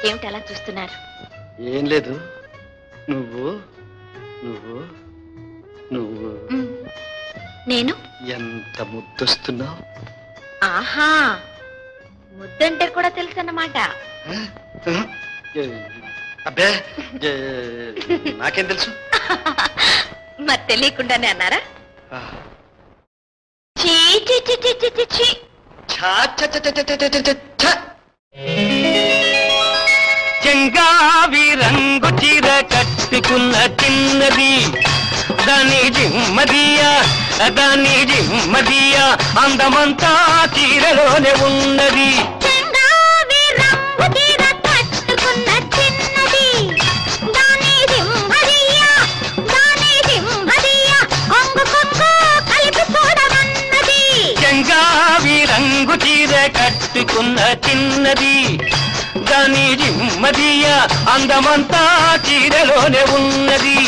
ఏమిటి అలా చూస్తున్నారు ఏం లేదు నువ్వు నువ్వు నువ్వు మ్, నేను ఎంత ముద్దొస్తున్నావు ఆహా ముద్దంటే కూడా తెలుసు అన్నమాట అబ్బే ఏ, నాకేం తెలుసు మరి తెలియకుండానే అన్నారా ఆ, చీ చీ చీ చీ చీ, చీ చీ ఛా, ఛ, ఛ, ఛ, ఛ, ఛ, ఛ, ఛ, ఛ. చెంగావి రంగు చీర కట్టుకున్న చిన్నది దాని జిమ్మదియా దాని జిమ్మదియా అందమంతా చీరలోనే ఉన్నది చెంగావి రంగు చీర కట్టుకున్న చిన్నది దాని సింహదియ్య దాని సింహదియ్య కొంగు కొంగు కలిపి చూడమన్నది చెంగావి రంగు చీర కట్టుకున్న చిన్నది దాని జిమ్మదియా అందమంతా చీరలోనే ఉన్నది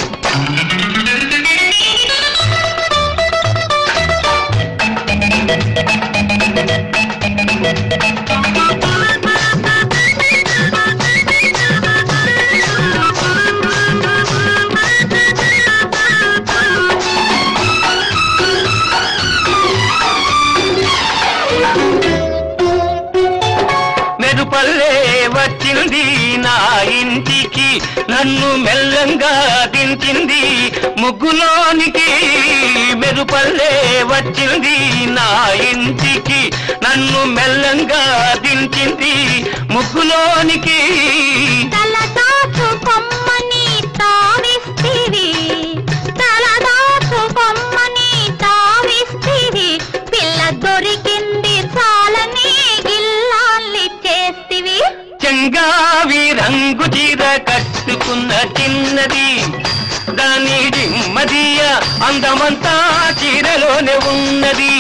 మెరుపల్లే వచ్చింది నా ఇంటికి నన్ను మెల్లంగా దించింది ముగ్గులోనికి మెరుపల్లే వచ్చింది నా ఇంటికి నన్ను మెల్లంగా దించింది ముగ్గులోనికి తలదాచు కొమ్మని తావిస్తివి తలదాచు కొమ్మని తావిస్తివి పిల్ల దొరికింది చాలని గిల్లాల్ని చేస్తివి చెంగావి రంగు చీర కట్టుకున్న చిన్నది దాని జిమ్మదియ అందమంతా చీరలోనే ఉన్నది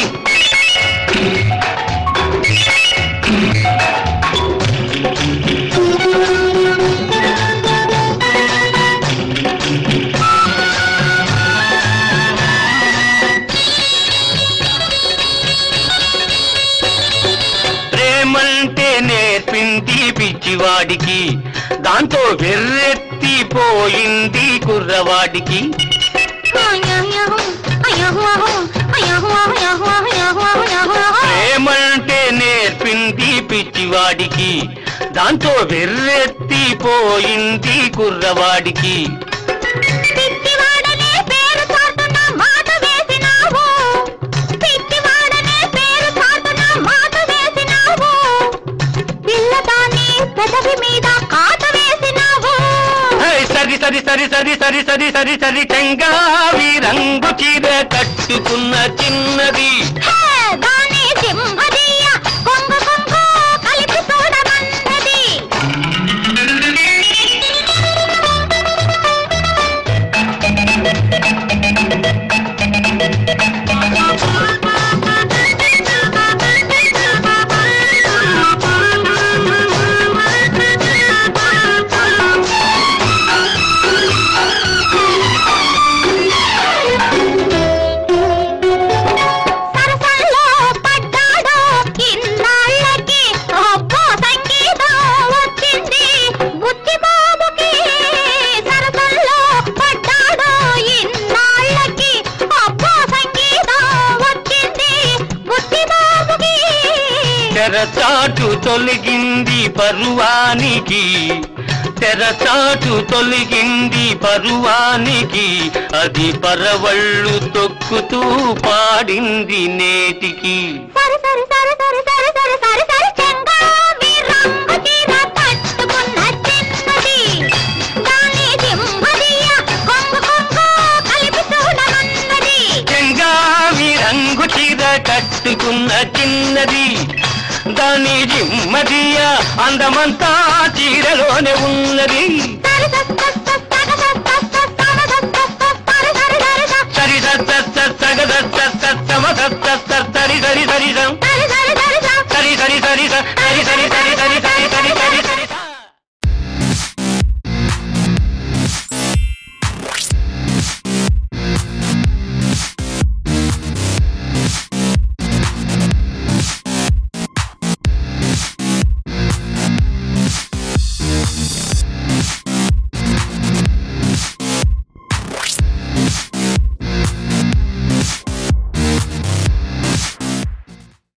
ప్రేమంటే నేర్పింది పిచ్చివాడికి దాంతో వెర్రెత్తిపోయింది కుర్రవాడికి ప్రేమంటే నేర్పింది పిచ్చివాడికి దాంతో వెర్రెత్తిపోయింది కుర్రవాడికి పిచ్చివాడనే పేరు చాటున మాట వేసినావు పిచ్చివాడనే పేరు చాటున మాట వేసినావు పిల్లదాన్ని పెదవి మీద కాట వేసినావు హే, సరి సరి సరి సరి సరి సరి సరి సరి చెంగావి రంగు చీర కట్టుకున్న చిన్నది హే, దాని సింహదీయ కొంగు కొంగు కలిపి చూడమన్నది సరసల్లో పడ్డాడు ఇన్నాళ్ళకి అబ్బో సంగీతం వచ్చింది బుద్ధి బాబుకి సరసల్లో పడ్డాడు ఇన్నాళ్ళకి అబ్బో సంగీతం వచ్చింది బుద్ధి బాబుకి తెరచాటు తొలగింది పరువానికి తెరచాటు తొలగింది పరువానికి అది పరవళ్ళు తొక్కుతూ పాడింది నేటికి సరి సరి సరి సరి సరి సరి సరి సరి చెంగావి రంగు చీర కట్టుకున్న చిన్నది దాని సింహదియ కొంగు కొంగు కలిపి చూడమన్నది చెంగావి రంగు చీర కట్టుకున్న చిన్నది దాని జిమ్మదియ అందమంతా చీరలోనే ఉన్నది